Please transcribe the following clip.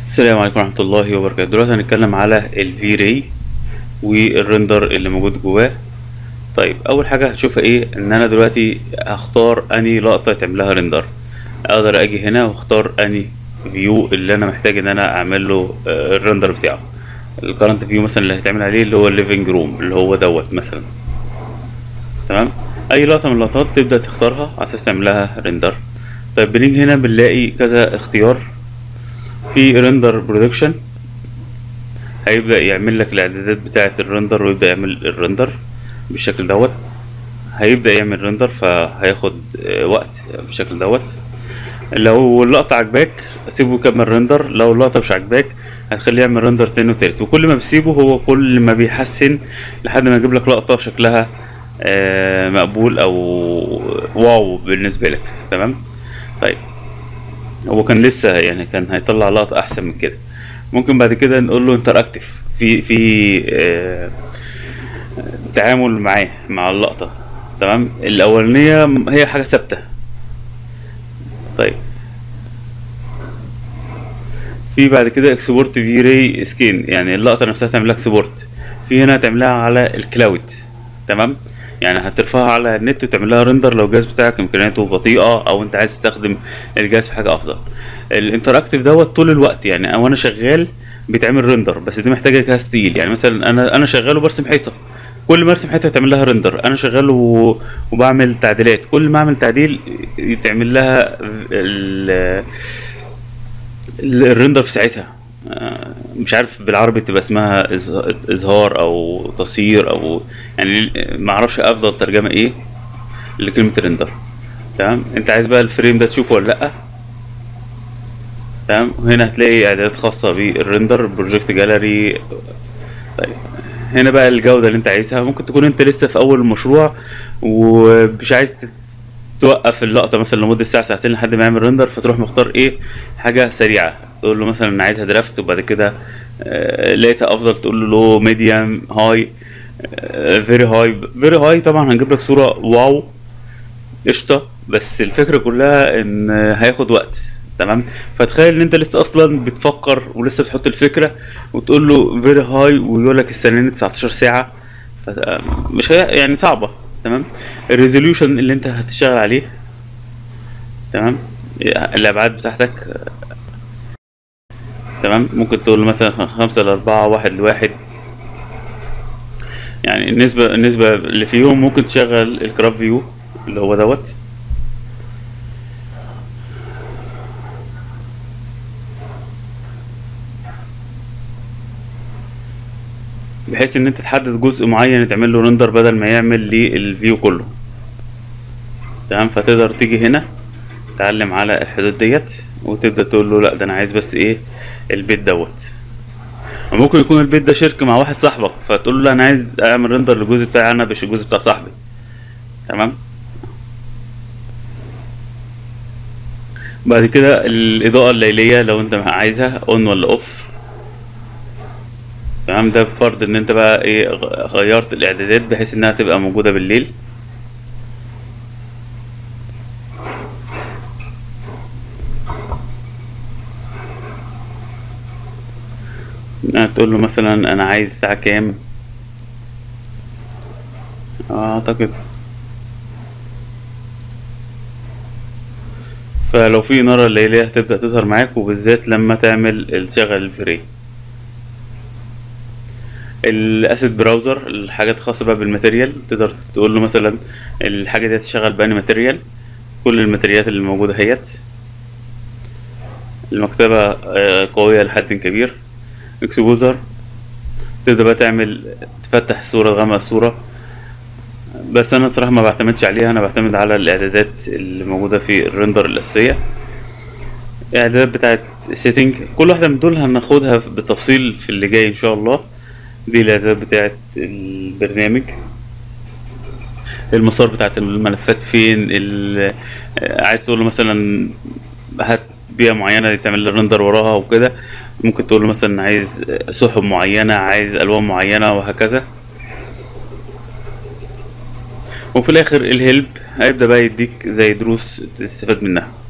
السلام عليكم ورحمة الله وبركاته دلوقتي هنتكلم على الفي راي والريندر اللي موجود جواه طيب اول حاجة هتشوفها ايه ان انا دلوقتي هختار اني لقطة تعمل لها ريندر اقدر اجي هنا واختار اني فيو اللي انا محتاج ان انا اعمل له آه، الريندر بتاعه الكرنت فيو مثلا اللي هيتعمل عليه اللي هو الليفنج روم اللي هو دوت مثلا تمام اي لقطة من اللقطات تبدأ تختارها على اساس تعمل لها ريندر طيب بنيجي هنا بنلاقي كذا اختيار في ريندر برودكشن هيبدأ يعمل لك الإعدادات بتاعة الريندر ويبدأ يعمل الريندر بالشكل دوت هيبدأ يعمل ريندر فهياخد آه، وقت بالشكل دوت لو اللقطة عجباك سيبه يكمل ريندر لو اللقطة مش عجباك هتخليه يعمل ريندر تاني وتالت وكل ما بتسيبه هو كل ما بيحسن لحد ما يجيب لك لقطة شكلها آه، مقبول أو واو بالنسبة لك تمام طيب هو كان لسه يعني كان هيطلع لقطة أحسن من كده ممكن بعد كده نقول له انتراكتيف في في آه، تعامل معاه مع اللقطة تمام الأولانية هي حاجة ثابتة طيب في بعد كده اكسبورت في راي سكين يعني اللقطة نفسها تعمل لك اكسبورت في هنا تعملها على الكلاود تمام يعني هترفعها على النت وتعمل لها ريندر لو الجهاز بتاعك امكانياته بطيئه او انت عايز تستخدم الجهاز في حاجه افضل الانتراكتيف دوت طول الوقت يعني وانا شغال بيتعمل ريندر بس دي محتاجه جهاز تقيل يعني مثلا انا انا شغال وبرسم حيطه كل ما ارسم حيطه يتعمل لها ريندر انا شغال و... وبعمل تعديلات كل ما اعمل تعديل يتعمل لها ال... ال- الريندر في ساعتها آه، مش عارف بالعربي تبقى اسمها إظ- اظهار او تصير او يعني ما اعرفش افضل ترجمه ايه لكلمه ريندر تمام انت عايز بقى الفريم ده تشوفه ولا لا تمام هنا هتلاقي اعدادات خاصه بالريندر بروجكت جاليري طيب هنا بقى الجوده اللي انت عايزها ممكن تكون انت لسه في اول المشروع ومش عايز تت- توقف اللقطه مثلا لمده ساعه ساعتين لحد ما يعمل ريندر فتروح مختار ايه حاجه سريعه تقول له مثلا انا عايزها درافت وبعد كده آه، لقيتها افضل تقول له لو ميديوم هاي فيري هاي فيري هاي طبعا هنجيب لك صوره واو قشطه بس الفكره كلها ان هياخد وقت تمام فتخيل ان انت لسه اصلا بتفكر ولسه بتحط الفكره وتقول له فيري هاي ويقول لك السنه 19 ساعه ف- مش هي يعني صعبه تمام الريزوليوشن اللي انت هتشتغل عليه تمام الابعاد بتاعتك تمام ممكن تقول له مثلا خمسة لأربعة واحد لواحد يعني النسبة النسبة اللي فيهم ممكن تشغل الكراب فيو اللي هو دوت بحيث ان انت تحدد جزء معين يتعمل له ريندر بدل ما يعمل للفيو كله تمام فتقدر تيجي هنا تعلم على الحدود ديت وتبدا تقول له لا ده انا عايز بس ايه البيت دوت ممكن يكون البيت ده شرك مع واحد صاحبك فتقول له لا انا عايز اعمل ريندر للجزء بتاعي انا مش الجزء بتاع صاحبي تمام بعد كده الاضاءه الليليه لو انت عايزها اون ولا اوف تمام ده بفرض ان انت بقى ايه غ- غيرت الاعدادات بحيث انها تبقى موجوده بالليل تقول له مثلا انا عايز الساعه كام اعتقد فلو في نار ليلية هتبدأ تظهر معاك وبالذات لما تعمل الشغل الفري الاسيد براوزر الحاجات الخاصة بقى بالماتيريال تقدر تقول له مثلا الحاجة دي هتشتغل بأني ماتيريال كل الماتيريالات اللي موجودة هيت المكتبة آه، قوية لحد كبير اكسبوزر تبدأ بقى تعمل تفتح الصورة تغمق الصورة بس انا صراحة ما بعتمدش عليها انا بعتمد على الاعدادات اللي موجودة في الريندر الاساسية الاعدادات بتاعت سيتنج كل واحدة من دول هناخدها بالتفصيل في اللي جاي ان شاء الله دي الاعدادات بتاعت البرنامج المسار بتاعت الملفات فين ال- عايز تقول له مثلا هات بيئة معينة يتعمل لي ريندر وراها وكده ممكن تقول له مثلا عايز سحب معينة عايز ألوان معينة وهكذا وفي الآخر الهيلب هيبدأ بقى يديك زي دروس تستفاد منها